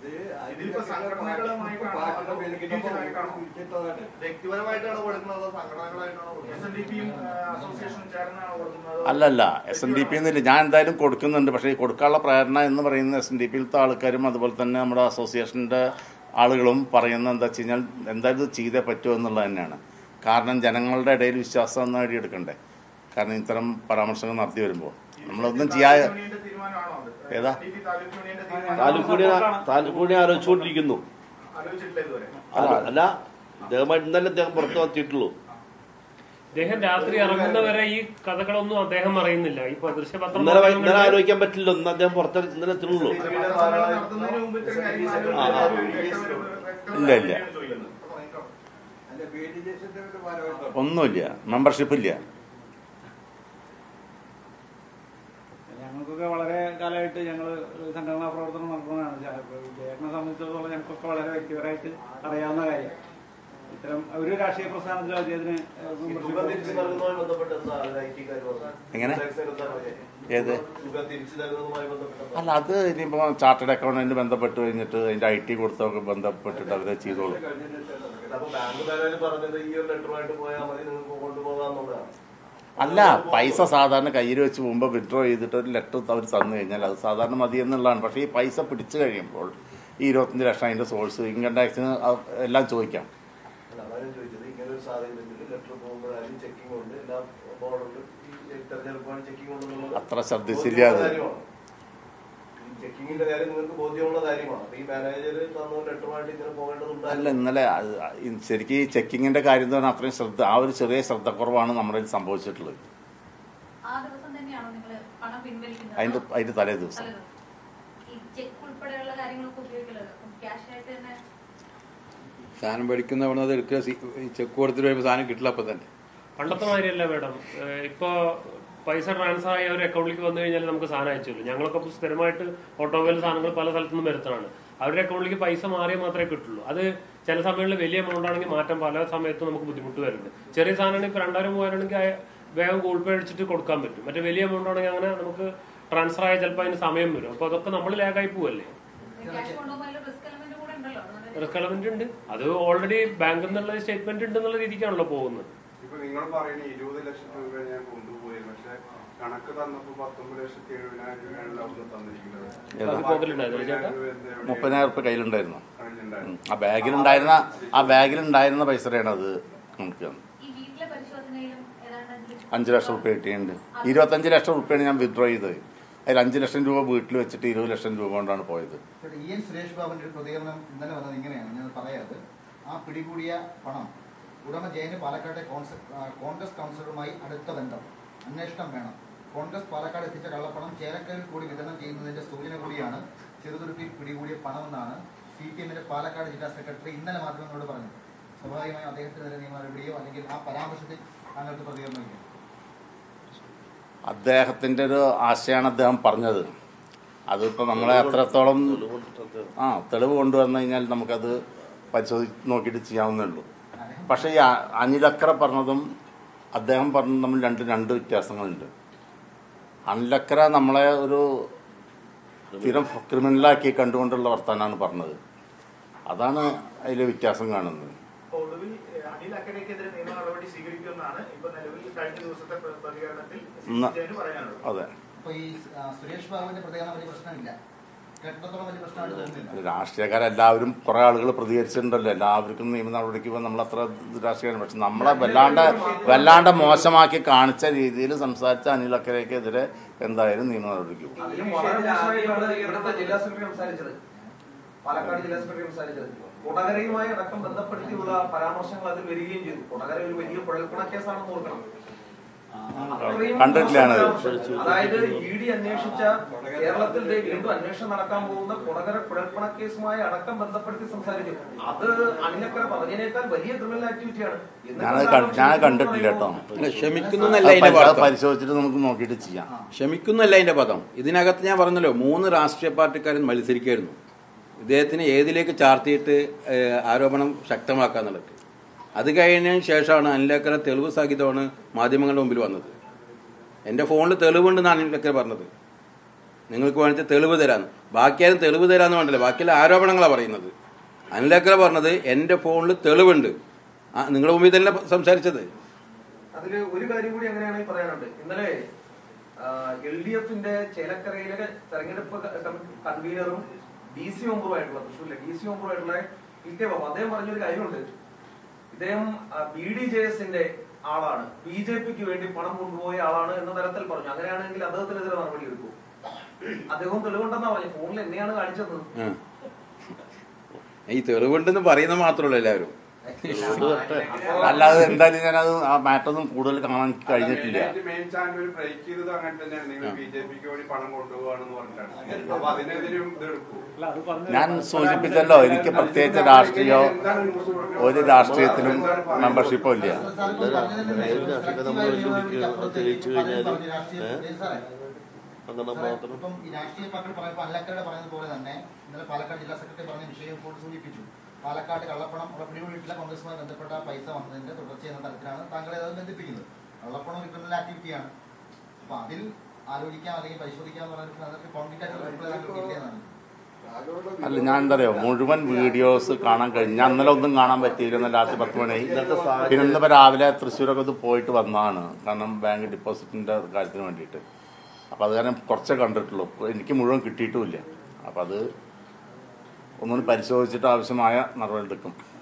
ഇതിലിപ്പോ സംഘടനകളുമായിട്ടാണോ അതോ individual-ആയിട്ടാണോ? വ്യക്തിപരമായിട്ടാണ് കൊടുക്കുന്നത് അതോ സംഘടനകളായിട്ടാണോ എസ് കൊടുക്കുന്നത് എൻ ഡി പിയും അസോസിയേഷനും ചേർന്നാണ് കൊടുക്കുന്നത് അല്ലല്ല എസ് എൻ ഡി പി എന്നില്ല ഞാൻ എന്തായാലും കൊടുക്കുന്നുണ്ട് പക്ഷേ ഈ കൊടുക്കാനുള്ള പ്രേരണ എന്ന് പറയുന്ന എസ് എൻ ഡി പിയിലത്തെ ആൾക്കാരും അതുപോലെ തന്നെ നമ്മുടെ അസോസിയേഷൻ്റെ ആളുകളും പറയുന്നത് എന്താ വെച്ച് കഴിഞ്ഞാൽ എന്തായാലും ഇത് ചെയ്തേ പറ്റുമോ എന്നുള്ളത് തന്നെയാണ് കാരണം ജനങ്ങളുടെ ഇടയിൽ വിശ്വാസം നേടിയെടുക്കണ്ടേ കാരണം ഇത്തരം പരാമർശങ്ങൾ നടത്തി വരുമ്പോൾ നമ്മളൊന്നും ചെയ്യാതെ താലൂക്ക് യൂണിയന്റെ തീരുമാനമാണോ അത്? ഏതാ? SNDP താലൂക്ക് യൂണിയന്റെ തീരുമാനം താലൂക്ക് യൂണിയൻ താലൂക്ക് യൂണിയൻ ആലോചിച്ചുകൊണ്ടിരിക്കുന്നു ആലോചിച്ചിട്ടില്ല ഇതുവരെ അല്ല അല്ല അദ്ദേഹമായിട്ട് ഇന്നലെ അദ്ദേഹം പുറത്തു വന്നിട്ടുള്ളൂ അദ്ദേഹം രാത്രി ഇറങ്ങുന്നവരെ ഈ കഥകളൊന്നും അദ്ദേഹം അറിയുന്നില്ല ഇപ്പൊ ദൃശ്യപത്രം ഇന്നലെ വൈ- ഇന്നലെ മാധ്യമങ്ങളിൽ ആലോചിക്കാൻ പറ്റില്ല ഇന്ന് അദ്ദേഹം പുറത്ത് ഇന്നലെ എത്തുള്ളൂ പത്രസമ്മേളനം നടത്തുന്നതിന് മുമ്പ് ഇത്തരം കാര്യങ്ങൾ ആ, ആ. വ്യക്തമായിട്ട് ഇല്ല, ഇല്ല. ചോദിക്കുന്നത്. ഒന്നുമില്ല മെമ്പർഷിപ്പ് ഇല്ല ഞങ്ങൾക്കൊക്കെ വളരെ കാലമായിട്ട് ഞങ്ങൾ സംഘടനാ പ്രവർത്തനം നടത്തുന്നതാണ് ജയനെ സംബന്ധിച്ചിടത്തോളം ഞങ്ങൾക്കൊക്കെ വളരെ വ്യക്തിപരമായിട്ട് അറിയാവുന്ന കാര്യം ഇത്തരം ഒരു രാഷ്ട്രീയ പ്രസ്ഥാനത്തിലും അദ്ദേഹത്തിന് തുക തിരിച്ചു നൽകുന്നതുമായി ബന്ധപ്പെട്ട് എന്താ ഐ ടിക്കാർ എങ്ങനെ? ഏത്? തുക തിരിച്ചു നൽകുന്നതുമായി ബന്ധപ്പെട്ട് അല്ല അത് ഇനിയിപ്പോൾ ചാർട്ടേഡ് അക്കൗണ്ടന്റ് ബന്ധപ്പെട്ട് കഴിഞ്ഞിട്ട് അതിൻ്റെ ഐ ടി കൊടുത്തൊക്കെ ബന്ധപ്പെട്ടിട്ട് അവരെ ചെയ്തോളും അപ്പൊ ബാങ്ക് മാനേജർ പറഞ്ഞത് ഈ ഒരു ലെറ്ററുമായിട്ട് പോയാൽ മതി നിങ്ങൾക്ക് കൊണ്ടുപോകാന്നുള്ളതാണ് അല്ല പൈസ സാധാരണ കയ്യിൽ വെച്ച് മുമ്പ് വിഡ്രോ ചെയ്തിട്ട് ഒരു ലെറ്റർ അവർ തന്നു കഴിഞ്ഞാൽ അത് സാധാരണ മതി എന്നുള്ളതാണ് പക്ഷേ ഈ പൈസ പിടിച്ചു കഴിയുമ്പോൾ ഈ ഇരുപത്തഞ്ച് ലക്ഷം അതിൻ്റെ സോഴ്സ് ഇൻകം ടാക്സിന് എല്ലാം ചോദിക്കാം അല്ല അതാണ് ചോദിച്ചത് ഇങ്ങനെ ഒരു സാഹചര്യത്തിൽ ലെറ്റർ പോകുമ്പോഴായാലും ചെക്കിംഗ് ഉണ്ട് എല്ലാ ബോർഡിലും ഈ തെരഞ്ഞെടുപ്പാണ് ചെക്കിംഗ് ഉണ്ടെന്നുള്ളത് അത്ര ശ്രദ്ധിച്ചില്ല അത്. കാര്യമാണ്. ഈ ചെക്കിങ്ങിന്റെ കാര്യം നിങ്ങൾക്ക് ബോധ്യമുള്ള കാര്യമാണ് അപ്പൊ ഈ മാനേജർ തന്ന ലെറ്ററുമായിട്ട് ഇങ്ങനെ അല്ല പോകേണ്ടതുണ്ടായിരുന്നു ഇന്നലെ അത് ഈ ശരിക്കും ഈ ചെക്കിങ്ങിന്റെ കാര്യം എന്ന് പറഞ്ഞാൽ അത്രയും ശ്രദ്ധ ആ ഒരു ചെറിയ ശ്രദ്ധക്കുറവാണ് നമ്മുടെ കയ്യിൽ സംഭവിച്ചിട്ടുള്ളത് ആ ദിവസം തന്നെയാണോ നിങ്ങൾ പണം പിൻവലിക്കുന്നത് അതിന്റെ അതോ അതിന്റെ തലേ ദിവസം തലേദിവസം? ഈ ചെക്ക് ഉൾപ്പെടെയുള്ള കാര്യങ്ങളൊക്കെ ഉപയോഗിക്കുന്നത് ക്യാഷ് ആയിട്ട് തന്നെ സാധനം മേടിക്കുന്ന അവിടെ അത് എടുക്കുക സി- ഈ ചെക്ക് കൊടുത്തിട്ട് വരുമ്പോൾ സാധനം കിട്ടില്ല അപ്പം തന്നെ പണ്ടത്തെ മാതിരിയല്ല മേഡം ഏഹ് ഇപ്പൊ പൈസ ട്രാൻസ്ഫർ ആയി ഒരു അക്കൗണ്ടിലേക്ക് വന്നു കഴിഞ്ഞാൽ നമുക്ക് സാധനം അയച്ചുള്ളൂ ഞങ്ങളൊക്കെ ഇപ്പൊ സ്ഥിരമായിട്ട് ഓട്ടോമൊബൈൽ സാധനങ്ങൾ പല സ്ഥലത്തുനിന്നും വരുത്തതാണ് അവരുടെ അക്കൗണ്ടിലേക്ക് പൈസ മാറിയാൽ മാത്രമേ കിട്ടുള്ളൂ അത് ചില സമയങ്ങളിൽ വലിയ എമൗണ്ട് ആണെങ്കിൽ മാറ്റം പല സമയത്തും നമുക്ക് ബുദ്ധിമുട്ട് വരുന്നുണ്ട് ചെറിയ സാധനമാണെങ്കിൽ ഇപ്പൊ രണ്ടായിരം മൂവായിരം ആണെങ്കിൽ അയ- വേഗം ഗൂഗിൾ പേ അടിച്ചിട്ട് കൊടുക്കാൻ പറ്റും മറ്റേ വലിയ എമൗണ്ട് ആണെങ്കിൽ അങ്ങനെ നമുക്ക് ട്രാൻസ്ഫർ ആയ ചിലപ്പോൾ അതിന് സമയം വരും അപ്പോൾ അതൊക്കെ നമ്മൾ ലാഗായി പോവല്ലേ ക്യാഷ് കൊണ്ടുപോകുമ്പോൾ അതിൽ റിസ്ക് എലമെന്റ് കൂടെ ഉണ്ടല്ലോ അതുകൊണ്ട് റിസ്ക് എലമെന്റ് ഉണ്ട് അത് ഓൾറെഡി ബാങ്കിൽ നിന്നുള്ള സ്റ്റേറ്റ്മെന്റ് ഉണ്ടെന്നുള്ള രീതിക്കാണല്ലോ പോകുന്നത് ഇപ്പൊ നിങ്ങൾ പറയുന്ന ഇരുപത് ലക്ഷം രൂപ ഞാൻ കൊണ്ടുപോയി പക്ഷെ കണക്ക് തന്നപ്പോ പത്തൊമ്പത് ലക്ഷത്തി എഴുപതിനായിരം രൂപയാണ് അവിടെ തന്നിരിക്കുന്നത് ഏതാ? അത് പോക്കറ്റിലുണ്ടായിരുന്നോ ചേട്ടാ? രൂപ എന്ത് എവിടെയാണ്? മുപ്പതിനായിരം റുപ്യ കയ്യിലുണ്ടായിരുന്നു കയ്യിലുണ്ടായിരുന്നു. ഉം. ആ ബാഗിലുണ്ടായിരുന്ന ആ ബാഗിലുണ്ടായിരുന്ന പൈസയാണ് അത് നമുക്ക് തന്നത്. ഈ വീട്ടിലെ പരിശോധനയിലും ഏതാണ്ട് അതില് അഞ്ച് ലക്ഷം റുപ്യ കിട്ടിയിട്ടുണ്ട് ഇരുപത്തഞ്ച് ലക്ഷം റുപ്യാണ് ഞാൻ വിഡ്രോ ചെയ്തത് അതിൽ അഞ്ച് ലക്ഷം രൂപ വീട്ടിൽ വെച്ചിട്ട് ഇരുപത് ലക്ഷം രൂപ കൊണ്ടാണ് പോയത് ചേട്ടാ, ഇ എൻ സുരേഷ് ബാബുവിന്റെ ഒരു പ്രതികരണം ഇന്നലെ വന്നത് ഇങ്ങനെയാണ് ഞാൻ പറയാത് ആ പിടികൂടിയ പണം ഉടമ ജയന് പാലക്കാട്ടെ കോൺസ- ആ, കോൺഗ്രസ് കൗൺസിലറുമായി അടുത്ത ബന്ധം അന്വേഷണം വേണം കോൺഗ്രസ് പാലക്കാട് എത്തിച്ച കള്ളപ്പണം ചേരക്കലിൽ കൂടി വിതരണം ചെയ്യുന്നതിന്റെ സൂചന കൂടിയാണ് ചെറുതുരുപ്പിൽ പിടികൂടിയ പണമെന്നാണ് സി പി എമ്മിന്റെ പാലക്കാട് ജില്ലാ സെക്രട്ടറി ഇന്നലെ മാധ്യമങ്ങളോട് പറഞ്ഞത് സ്വാഭാവികമായും അദ്ദേഹത്തിനെതിരെ നിയമ നടപടിയോ അല്ലെങ്കിൽ ആ പരാമർശത്തിൽ താങ്കൾക്ക് പ്രതികരണമില്ല അദ്ദേഹത്തിൻ്റെ ഒരു ആശയമാണ് അദ്ദേഹം പറഞ്ഞത് അതിപ്പോൾ നമ്മളെ എത്രത്തോളം ആ തെളിവ് കൊണ്ടുവന്നു കഴിഞ്ഞാൽ നമുക്കത് പരിശോധി നോക്കിയിട്ട് ചെയ്യാവുന്നേ ഉള്ളൂ പക്ഷേ ഈ അ- അനിലക്കര പറഞ്ഞതും അദ്ദേഹം പറഞ്ഞതും തമ്മിൽ രണ്ട് രണ്ട് വ്യത്യാസങ്ങളുണ്ട് അനിലക്കര നമ്മളെ ഒരു സ്ഥിരം ക്രിമിനലാക്കി കണ്ടുകൊണ്ടുള്ള വർത്താനാണ് പറഞ്ഞത് അതാണ് അതിൽ വ്യത്യാസം കാണുന്നത് അപ്പൊ ഒടുവിൽ ഏഹ്, അനിൽ അക്കരയ്ക്കെതിരെ നിയമ നടപടി സ്വീകരിക്കുമെന്നാണ് ഇപ്പൊ നിലവിൽ കഴിഞ്ഞ ദിവസത്തെ പ്ര- പ്രതികരണത്തിൽ ഉം. ജയന് പറയാനുള്ളത് അതെ അപ്പൊ ഈ ആ, സുരേഷ് ബാബുവിന്റെ പ്രതികരണം വലിയ പ്രശ്നമില്ല കേട്ടിടത്തോളം വലിയ പ്രശ്നമായിട്ട് തോന്നുന്നില്ല രാഷ്ട്രീയക്കാരെല്ലാവരും കുറെ ആളുകൾ പ്രതികരിച്ചിട്ടുണ്ടല്ലോ എല്ലാവർക്കും നിയമ നടപടിക്ക് പോകാൻ നമ്മൾ അത്ര രാഷ്ട്രീയമാണ് പക്ഷെ നമ്മളെ വല്ലാണ്ട് വല്ലാണ്ട് മോശമാക്കി കാണിച്ച രീതിയിൽ സംസാരിച്ച അനിലക്കരയ്ക്കെതിരെ എന്തായാലും നിയമ നടപടിക്ക് പോകും അതിലും വളരെ മോശമായിട്ടാണ് ഇവിടുത്തെ ജില്ലാ സെക്രട്ടറി സംസാരിച്ചത് പാലക്കാട് ജില്ലാ സെക്രട്ടറി സംസാരിച്ചത് കൊടകരയുമായി അടക്കം ബന്ധപ്പെടുത്തിയുള്ള പരാമർശങ്ങൾ അതിൽ വരികയും ചെയ്തു കൊടകര ഒരു വലിയ കുഴൽപ്പണ കേസാണെന്ന് ഓർക്കണം അത്രയും കണ്ടിട്ടില്ല ഞാനത്. മോശം അതായത് ഇ ഡി അന്വേഷിച്ച കേരളത്തിൽ ദേ വീണ്ടും അന്വേഷണം നടക്കാൻ പോകുന്ന കൊടകര കുഴൽപ്പണ കേസുമായി അടക്കം ബന്ധപ്പെടുത്തി സംസാരിച്ചു അത് അനിലക്കര പറഞ്ഞതിനേക്കാൾ വലിയ ക്രിമിനൽ ആക്ടിവിറ്റിയാണ് ഞാനത് കണ്ട്- ഞാൻ കണ്ടിട്ടില്ല കേട്ടോ അല്ല ക്ഷമിക്കുന്നല്ല അത് അതിന്റെ പരി- അത് വാർത്ത പരിശോധിച്ചിട്ട് നമുക്ക് നോക്കിയിട്ട് ചെയ്യാം ക്ഷമിക്കുന്നല്ല അതിന്റെ പദം ഇതിനകത്ത് ഞാൻ പറഞ്ഞല്ലോ മൂന്ന് രാഷ്ട്രീയ പാർട്ടിക്കാരൻ മത്സരിക്കായിരുന്നു ഇദ്ദേഹത്തിന് ഏതിലേക്ക് ചാർത്തിയിട്ട് ഏഹ്, ആരോപണം ശക്തമാക്കാന്നുള്ളത് അത് കഴിഞ്ഞതിന് ശേഷമാണ് അനിലക്കര തെളിവ് സഹിതമാണ് മാധ്യമങ്ങളുടെ മുമ്പിൽ വന്നത് എൻ്റെ ഫോണിൽ തെളിവുണ്ടെന്നാണ് അനിലക്കര പറഞ്ഞത് നിങ്ങൾക്ക് വേണമെങ്കിൽ തെളിവ് തരാന്ന് ബാക്കിയാരും തെളിവ് തരാന്ന് വേണ്ടല്ലോ ബാക്കിയെല്ലാം ആരോപണങ്ങളാണ് പറയുന്നത് അനിലക്കര പറഞ്ഞത് എൻ്റെ ഫോണിൽ തെളിവുണ്ട് ആ നിങ്ങളുടെ മുമ്പിൽ തന്നെ സംസാരിച്ചത് അതില് ഒരു കാര്യം കൂടി അങ്ങനെയാണെങ്കിൽ പറയാനുണ്ട് ഇന്നലെ എൽ ഡി എഫിന്റെ ചേലക്കരയിലെ തെരഞ്ഞെടുപ്പ് കൺവീനറും ഡി സി മെമ്പറുമായിട്ടുള്ള തൃശ്ശൂരിലെ ഡി സി മെമ്പറുമായിട്ടുള്ള ഇ കെ ബാബു അദ്ദേഹം പറഞ്ഞൊരു കാര്യമുണ്ട് ഇദ്ദേഹം ബി ഡി ജെ എസിന്റെ ആളാണ് ബി ജെ പിക്ക് വേണ്ടി പണം കൊണ്ടുപോയ ആളാണ് എന്ന തരത്തിൽ പറഞ്ഞു അങ്ങനെയാണെങ്കിൽ അദ്ദേഹത്തിനെതിരെ നടപടി എടുക്കും അദ്ദേഹം തെളിവുണ്ടെന്നാ പറഞ്ഞു ഫോണിൽ എന്നെയാണ് കാണിച്ചത് ആ. ഈ തെളിവുണ്ടെന്ന് പറയുന്നത് മാത്രമല്ല എല്ലാവരും അല്ലാതെ എന്തായാലും ഞാനത് ആ മാറ്റൊന്നും കൂടുതൽ കാണാൻ എനിക്ക് കഴിഞ്ഞിട്ടില്ല മെയിൻ ചാനൽ ഒരു ബ്രേക്ക് ചെയ്തത് അങ്ങനെ തന്നെയാണ് നിങ്ങൾ ബി ജെ പിക്ക് വേണ്ടി പണം കൊണ്ടുപോകാണെന്ന് പറഞ്ഞിട്ടാണ് അപ്പൊ അതിനെതിരും ഇത് എടുക്കൂ ഞാൻ സൂചിപ്പിച്ചല്ലോ എനിക്ക് പ്രത്യേകിച്ച് രാഷ്ട്രീയോ ഒരു രാഷ്ട്രീയത്തിലും മെമ്പർഷിപ്പോ ഇല്ല തെളിയിച്ചു കഴിഞ്ഞാൽ അങ്ങനെ മാത്രം ഇപ്പം ഈ രാഷ്ട്രീയ പാർട്ടികൾ പറയുമ്പോൾ അല്ലക്കരുടെ പറയുന്നത് പോലെ തന്നെ ഇന്നലെ പാലക്കാട് ജില്ലാ സെക്രട്ടറി പറഞ്ഞ വിഷയം ഇപ്പോൾ സൂചിപ്പിച്ചു പാലക്കാട് കള്ളപ്പണം അവിടെ പിടികൂടിയിട്ടില്ല കോൺഗ്രസുമായി ബന്ധപ്പെട്ട പൈസ വന്നതിന്റെ തുടർച്ച എന്ന തരത്തിലാണ് താങ്കളെ അത് ബന്ധിപ്പിക്കുന്നത് കള്ളപ്പണം ഒരു ക്രിമിനൽ ആക്ടിവിറ്റിയാണ് അപ്പൊ അതിൽ ആലോചിക്കാം അല്ലെങ്കിൽ പരിശോധിക്കാം എന്ന് പറഞ്ഞിട്ട് അതൊക്കെ കോൺക്രീറ്റ് ആയിട്ട് reply താങ്കൾക്ക് ഇല്ലേ എന്നാണ് അല്ല ഞാൻ എന്താ പറയുക മുഴുവൻ വീഡിയോസ് കാണാൻ കഴിഞ്ഞു ഞാൻ ഇന്നലെ ഒന്നും കാണാൻ പറ്റിയില്ല രാത്രി പത്ത് മണി പിന്നെ ഇന്നിപ്പോൾ രാവിലെ തൃശ്ശൂരൊക്കെ ഇത് പോയിട്ട് വന്നതാണ് കാരണം ബാങ്ക് ഡിപ്പോസിറ്റിൻ്റെ കാര്യത്തിന് വേണ്ടിയിട്ട് അപ്പോൾ അത് കാരണം കുറച്ചേ കണ്ടിട്ടുള്ളൂ എനിക്ക് മുഴുവൻ കിട്ടിയിട്ടുമില്ല അപ്പോൾ അത് ഒന്നുകൂടി പരിശോധിച്ചിട്ട് ആവശ്യമായ നടപടി എടുക്കും